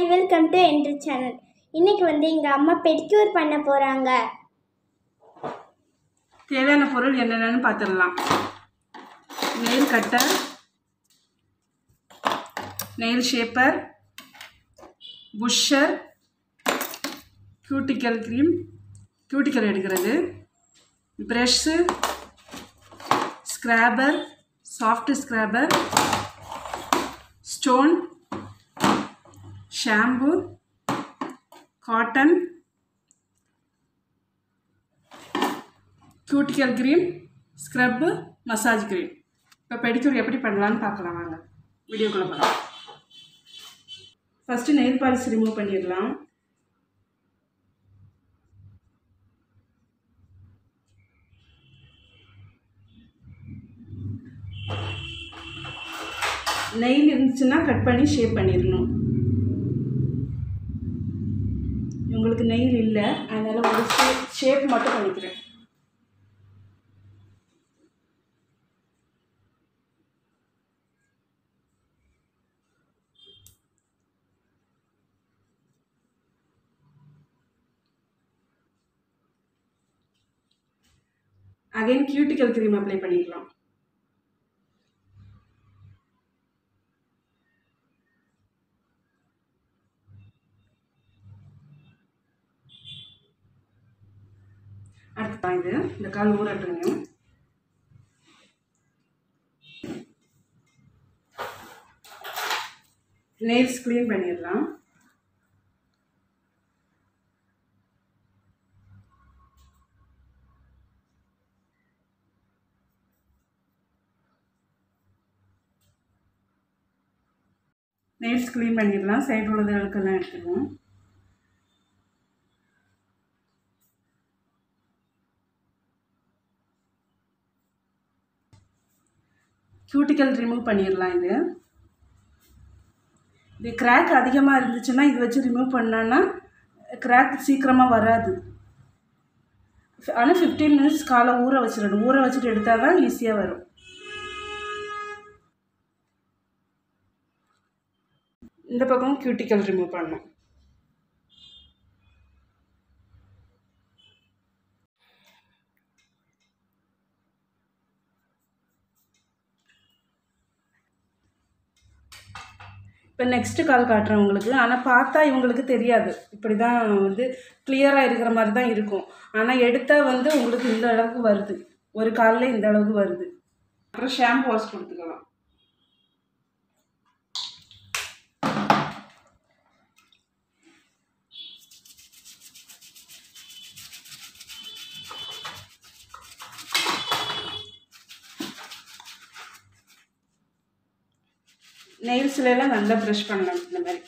welcome to entry channel இன்னைக்கு வந்து எங்கள் அம்மா பெடிக்யூர் பண்ண போகிறாங்க தேவையான பொருள் என்னென்னு பார்த்துடலாம் nail cutter nail shaper pusher cuticle cream cuticle எடுக்கிறது brush scraper soft scraper stone shampoo cotton cuticle cream scrub massage cream இப்போ பெடிக்யூர் எப்படி பண்ணலான்னு பார்க்கலாம் வாங்க வீடியோக்குள்ளே போகலாம் ஃபஸ்ட்டு நெயில் பாலிஷ் ரிமூவ் பண்ணிடலாம் நெயில் இருந்துச்சுன்னா கட் பண்ணி ஷேப் பண்ணிடணும் உங்களுக்கு நெயில் இல்லை அதனால் ஒரு ஷேப் ஷேப் மட்டும் பண்ணிக்கிறேன் அகைன் கியூட்டிக்கல் க்ரீம் அப்ளை பண்ணிக்கலாம் அடுத்து இது இந்த கால் ஊறட்டுங்க நெயில்ஸ் க்ளீன் பண்ணிடலாம் நெயில்ஸ் க்ளீன் பண்ணிடலாம் சைடு உள்ளது அழுக்கெல்லாம் எடுத்துக்குவோம் கியூட்டிக்கல் ரிமூவ் பண்ணிடலாம் இது இது கிராக் அதிகமாக இருந்துச்சுன்னா இது வச்சு ரிமூவ் பண்ணோன்னா கிராக் சீக்கிரமாக வராது ஆனால் ஃபிஃப்டீன் மினிட்ஸ் காலை ஊற வச்சிடணும் ஊற வச்சுட்டு எடுத்தால் தான் ஈஸியாக வரும் இந்த பக்கம் கியூட்டிக்கல் ரிமூவ் பண்ணணும் இப்போ நெக்ஸ்ட்டு கால் காட்டுறேன் உங்களுக்கு ஆனால் பார்த்தா இவங்களுக்கு தெரியாது இப்படி தான் வந்து கிளியராக இருக்கிற மாதிரி தான் இருக்கும் ஆனால் எடுத்தால் வந்து உங்களுக்கு இந்த அளவுக்கு வருது ஒரு காலில் இந்த அளவுக்கு வருது அப்புறம் ஷாம்பு வாஷ் கொடுத்துக்கலாம் நெயில்ஸ்ல எல்லாம் நல்லா ப்ரஷ் பண்ணலாம் இந்த மாதிரி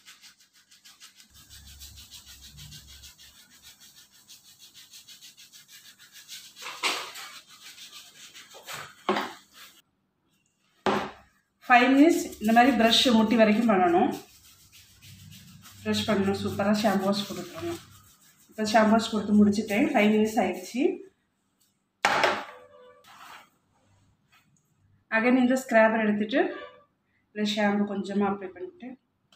ஃபைவ் மினிட்ஸ் இந்த மாதிரி ப்ரஷ் முட்டி வரைக்கும் பண்ணணும் ப்ரஷ் பண்ணணும் சூப்பராக ஷாம்பு வாஷ் கொடுத்துடணும் இப்போ ஷாம்பு வாஷ் கொடுத்து முடிச்சுட்டேன் ஃபைவ் மினிட்ஸ் ஆயிடுச்சு அகைன் இந்த ஸ்க்ராபர் எடுத்துகிட்டு இல்லை ஷாம்பு கொஞ்சமாக அப்ளை பண்ணிவிட்டு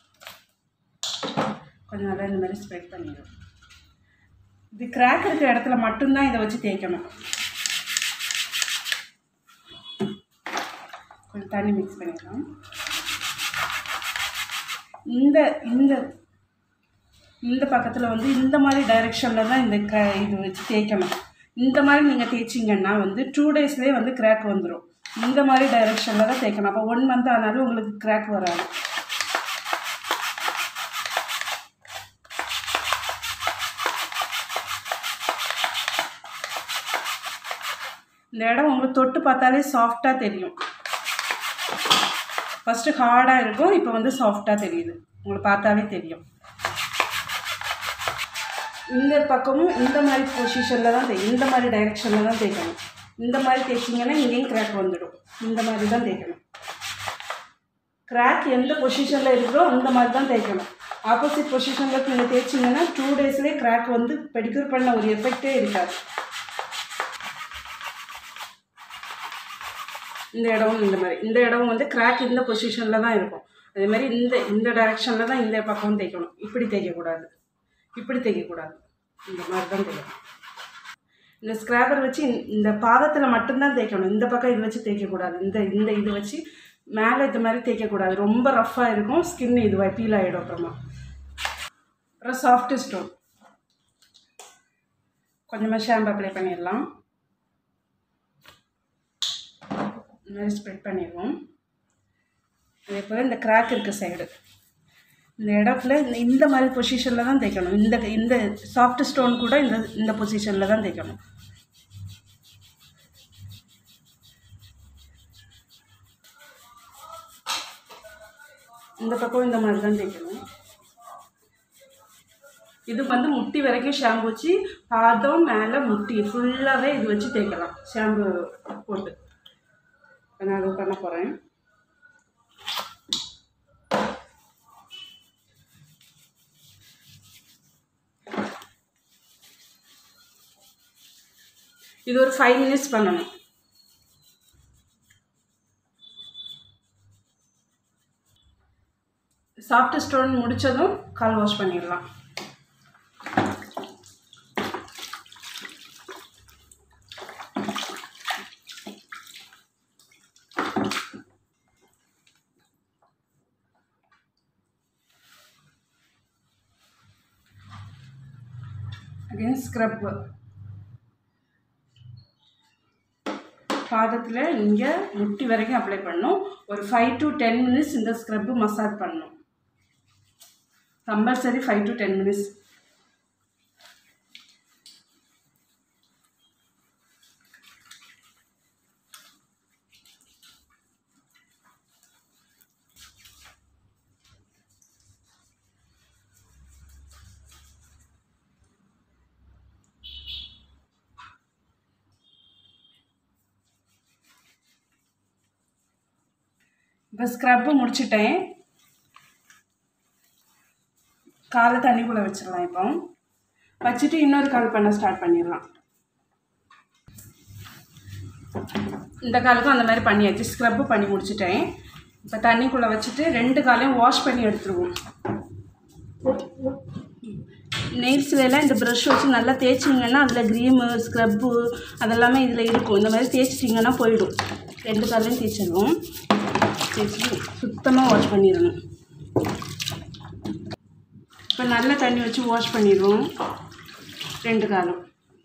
கொஞ்சம் நல்லா இந்த மாதிரி ஸ்ப்ரெட் பண்ணிடும் இது கிராக் இருக்கிற இடத்துல மட்டும்தான் இதை வச்சு தேய்க்கணும் கொஞ்சம் தண்ணி மிக்ஸ் பண்ணிக்கலாம் இந்த இந்த இந்த பக்கத்தில் வந்து இந்த மாதிரி டைரெக்ஷனில் தான் இந்த க இது வச்சு தேய்க்கணும் இந்த மாதிரி நீங்கள் தேய்ச்சிங்கன்னா வந்து டூ டேஸ்லேயே வந்து கிராக் வந்துடும் இந்த மாதிரி டைரெக்ஷனில் தான் தேய்க்கணும் அப்போ ஒன் மந்த் ஆனாலும் உங்களுக்கு கிராக் வராது இந்த இடம் உங்களுக்கு தொட்டு பார்த்தாலே சாஃப்டாக தெரியும் ஃபஸ்ட்டு ஹார்டாக இருக்கும் இப்போ வந்து சாஃப்டாக தெரியுது உங்களுக்கு பார்த்தாலே தெரியும் இந்த பக்கமும் இந்த மாதிரி பொசிஷனில் தான் தேய் இந்த மாதிரி டைரெக்ஷனில் தான் தேய்க்கணும் இந்த மாதிரி தேய்ச்சிங்கன்னா இங்கேயும் கிராக் வந்துடும் இந்த மாதிரி தான் தேய்க்கணும் கிராக் எந்த பொசிஷனில் இருக்கிறோ அந்த மாதிரி தான் தேய்க்கணும் ஆப்போசிட் பொசிஷனில் நீங்கள் தேய்ச்சிங்கன்னா டூ டேஸ்லேயே கிராக் வந்து பெடிக்யூர் பண்ண ஒரு எஃபெக்டே இருக்காது இந்த இடமும் இந்த மாதிரி இந்த இடம் வந்து கிராக் இந்த பொசிஷனில் தான் இருக்கும் அதே மாதிரி இந்த இந்த டைரெக்ஷனில் தான் இந்த பக்கம் தேய்க்கணும் இப்படி தேய்க்கக்கூடாது இப்படி தேய்க்கக்கூடாது இந்த மாதிரி தான் தேய்க்கணும் இந்த ஸ்க்ராப்பர் வச்சு இந்த- இந்த பாதத்தில் மட்டும்தான் தேய்க்கணும் இந்த பக்கம் இது வச்சு தேய்க்கக்கூடாது இந்த இந்த இது வச்சு மேலே இது மாதிரி தேய்க்கக்கூடாது ரொம்ப ரஃப்பாக இருக்கும் ஸ்கின் இதுவாக பீல் ஆகிடும் அப்புறமா அப்புறம் சாஃப்ட் ஸ்டோன் கொஞ்சமாக ஷாம்பு அப்ளை பண்ணிடலாம் இந்த மாதிரி ஸ்ப்ரெட் பண்ணிடுவோம் அதே போல் இந்த கிராக் இருக்க சைடு இந்த இடத்துல இந்த இந்த மாதிரி பொசிஷனில் தான் தைக்கணும் இந்த இந்த சாஃப்ட் ஸ்டோன் கூட இந்த இந்த பொசிஷனில் தான் தைக்கணும் இந்த பக்கம் இந்த மாதிரி தான் தைக்கணும் இது வந்து முட்டி வரைக்கும் ஷாம்பு வச்சு பாதம் மேலே முட்டி ஃபுல்லாகவே இது வச்சு தேய்க்கலாம் ஷாம்பு போட்டு இப்ப நான் அது பண்ண போகிறேன் இது ஒரு ஃபைவ் மினிட்ஸ் பண்ணணும் சாஃப்ட் ஸ்டோன் முடித்ததும் கால் வாஷ் பண்ணிடலாம் அகைன் ஸ்க்ரப் பாதத்தில் இங்கே முட்டி வரைக்கும் அப்ளை பண்ணணும் ஒரு ஃபைவ் டு டென் மினிட்ஸ் இந்த ஸ்க்ரப்பு மசாஜ் பண்ணணும் compulsory five to ten minutes இப்போ ஸ்க்ரப்பு முடிச்சிட்டேன் காலை தண்ணிக்குள்ளே வச்சிடலாம் இப்போ வச்சுட்டு இன்னொரு கால் பண்ண ஸ்டார்ட் பண்ணிடலாம் இந்த காலுக்கும் அந்த மாதிரி பண்ணியாச்சு ஸ்க்ரப்பு பண்ணி முடிச்சிட்டேன் இப்போ தண்ணிக்குள்ளே வச்சுட்டு ரெண்டு காலையும் வாஷ் பண்ணி எடுத்துருவோம் நெயில்ஸ்ல எல்லாம் இந்த ப்ரஷ் வச்சு நல்லா தேய்ச்சிங்கன்னா அதில் க்ரீமு ஸ்க்ரப்பு அதெல்லாமே இதில் இருக்கும் இந்த மாதிரி தேய்ச்சிட்டிங்கன்னா போயிடும் ரெண்டு காலையும் தேய்ச்சிடுவோம் தேய்ச்சிட்டு சுத்தமாக வாஷ் பண்ணிடணும் இப்போ நல்ல தண்ணி வச்சு வாஷ் பண்ணிடுவோம் ரெண்டு காலம்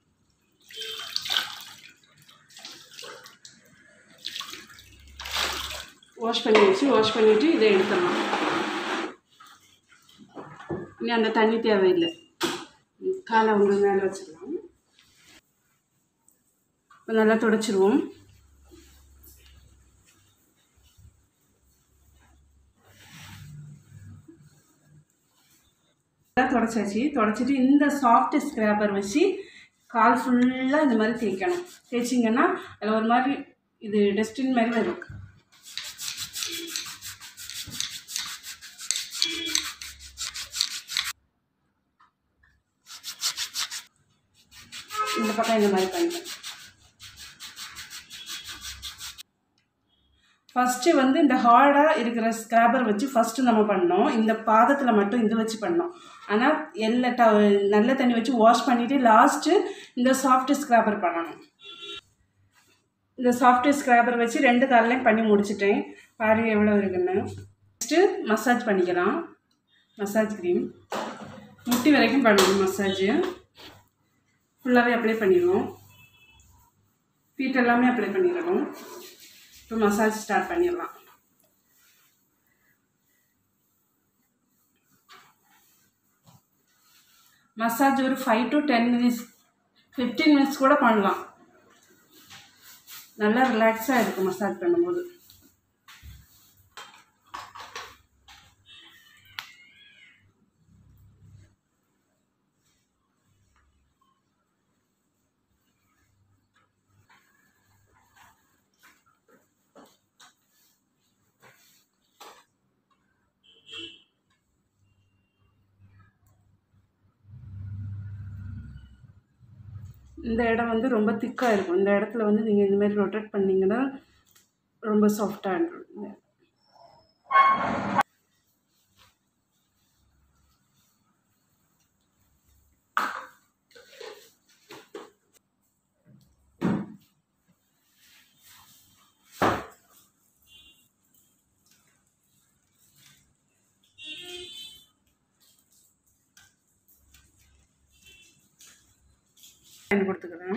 வாஷ் பண்ணி வச்சு வாஷ் பண்ணிவிட்டு இதை எடுத்துடலாம் இனி அந்த தண்ணி தேவையில்லை காலை உங்க மேலே வச்சிடலாம் இப்போ நல்லா துடைச்சிருவோம் நல்லா தொடச்சாச்சு தொடச்சிட்டு இந்த சாஃப்ட் ஸ்க்ராப்பர் வச்சு கால் ஃபுல்லாக இந்த மாதிரி தேய்க்கணும் தேய்ச்சிங்கன்னா அதில் ஒரு மாதிரி இது டஸ்டின் மாதிரி வரும் இந்த பக்கம் இந்த மாதிரி பண்ணிட்டேன் ஃபஸ்ட்டு வந்து இந்த ஹார்டாக இருக்கிற ஸ்க்ராப்பர் வச்சு ஃபஸ்ட்டு நம்ம பண்ணோம் இந்த பாதத்தில் மட்டும் இது வச்சு பண்ணோம் ஆனால் எல்லா ட நல்ல தண்ணி வச்சு வாஷ் பண்ணிவிட்டு லாஸ்ட்டு இந்த சாஃப்ட் ஸ்க்ராப்பர் பண்ணணும் இந்த சாஃப்ட் ஸ்க்ராப்பர் வச்சு ரெண்டு காலையும் பண்ணி முடிச்சிட்டேன் பாரு எவ்வளோ இருக்குன்னு நெக்ஸ்ட்டு மசாஜ் பண்ணிக்கலாம் மசாஜ் க்ரீம் முட்டி வரைக்கும் பண்ணணும் மசாஜ் ஃபுல்லாகவே அப்ளை பண்ணிடுவோம் ஃபீட் எல்லாமே அப்ளை பண்ணிடணும் இப்போ மசாஜ் ஸ்டார்ட் பண்ணிடலாம் மசாஜ் ஒரு five to ten minutes fifteen minutes கூட பண்ணலாம் நல்லா ரிலாக்ஸாக இருக்கும் மசாஜ் பண்ணும்போது இந்த இடம் வந்து ரொம்ப திக்காக இருக்கும் இந்த இடத்துல வந்து நீங்கள் இந்த மாதிரி ரொட்டேட் பண்ணிங்கன்னா ரொம்ப சாஃப்டாக இருக்கும் ஹேண்ட் கொடுத்துக்கிறேன்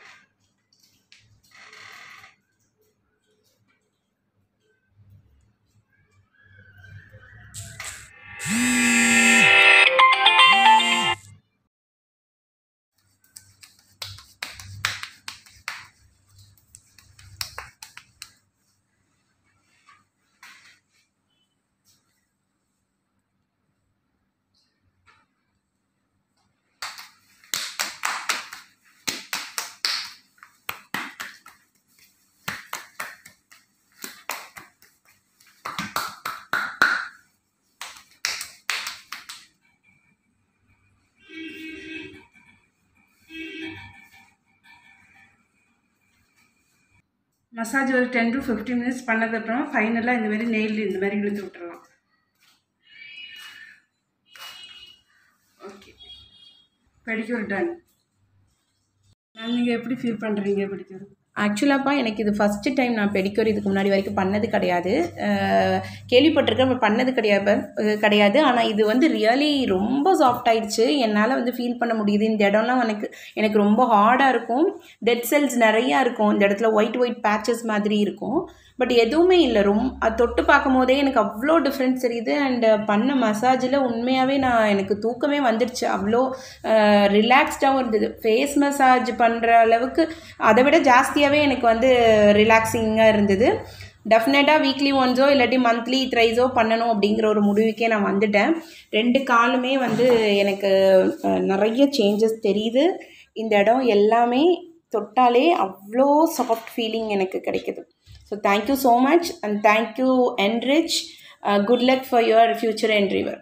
மசாஜ் ஒரு டென் டு ஃபிஃப்டீன் மினிட்ஸ் பண்ணதுக்கப்புறம் ஃபைனலாக இந்த மாதிரி நெயில் இந்த மாதிரி இழுத்து விட்டுறலாம் ஓகே பெடிக்யூர் டன் மேம் நீங்கள் எப்படி ஃபீல் பண்ணுறீங்க பெடிக்யூர் ஆக்சுவலாப்பா எனக்கு இது ஃபஸ்ட்டு டைம் நான் பெடிக்யூர் இதுக்கு முன்னாடி வரைக்கும் பண்ணது கிடையாது அஹ், கேள்விப்பட்டிருக்கேன் but பண்ணது கிடையாது அஹ், கிடையாது ஆனால் இது வந்து ரியலி ரொம்ப சாஃப்ட் ஆயிடுச்சு என்னால் வந்து ஃபீல் பண்ண முடியுது இந்த இடம்லாம் எனக்கு எனக்கு ரொம்ப ஹார்டாக இருக்கும் டெட் செல்ஸ் நிறையா இருக்கும் இந்த இடத்துல ஒயிட் ஒயிட் பேச்சஸ் மாதிரி இருக்கும் பட் எதுவுமே இல்லை ரொம்ப அது தொட்டு பார்க்கும் போதே எனக்கு அவ்வளோ டிஃப்ரென்ஸ் தெரியுது அண்ட் பண்ண மசாஜில் உண்மையாகவே நான் எனக்கு தூக்கமே வந்துடுச்சு அவ்வளோ ரிலாக்ஸ்டாகவும் இருந்தது ஃபேஸ் மசாஜ் பண்ணுற அளவுக்கு அதை விட ஜாஸ்தியாகவே எனக்கு வந்து ரிலாக்ஸிங்காக இருந்தது டெஃபினட்டாக வீக்லி ஒன்ஸோ இல்லாட்டி மந்த்லி த்ரைஸோ பண்ணணும் அப்படிங்கிற ஒரு முடிவுக்கே நான் வந்துட்டேன் ரெண்டு காலுமே வந்து எனக்கு அஹ், நிறைய சேஞ்சஸ் தெரியுது இந்த இடம் எல்லாமே தொட்டாலே அவ்வளோ சாஃப்ட் ஃபீலிங் எனக்கு கிடைக்குது so thank you so much and thank you Enrich good luck for your future endeavour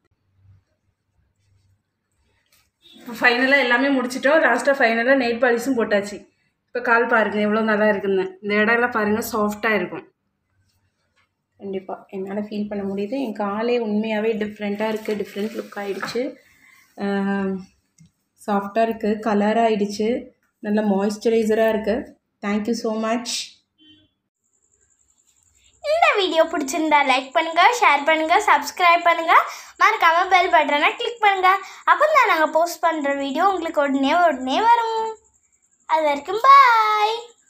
இப்போ ஃபைனலாக எல்லாமே முடிச்சிட்டோம் லாஸ்ட்டாக ஃபைனலாக நெயில் பாலிஷும் போட்டாச்சு இப்போ கால் பாருங்கள் எவ்வளோ நல்லா இருக்குன்னு இந்த இடம்லாம் பாருங்கள் சாஃப்டாக இருக்கும் கண்டிப்பாக என்னால் ஃபீல் பண்ண முடியுது என் காலே உண்மையாகவே டிஃப்ரெண்ட்டாக இருக்குது டிஃப்ரெண்ட் லுக் ஆகிடுச்சு சாஃப்டாக இருக்குது கலர் ஆகிடுச்சு நல்ல மாய்ஸ்சரைசராக இருக்குது தேங்க்யூ ஸோ மச் இந்த வீடியோ பிடிச்சிருந்தா லைக் பண்ணுங்க ஷேர் பண்ணுங்க சப்ஸ்கிரைப் பண்ணுங்க மறக்காம பெல் பட்டனை கிளிக் பண்ணுங்க அப்போ தான் நாங்கள் போஸ்ட் பண்ணுற வீடியோ உங்களுக்கு உடனே உடனே வரும் அது வரைக்கும் பாய்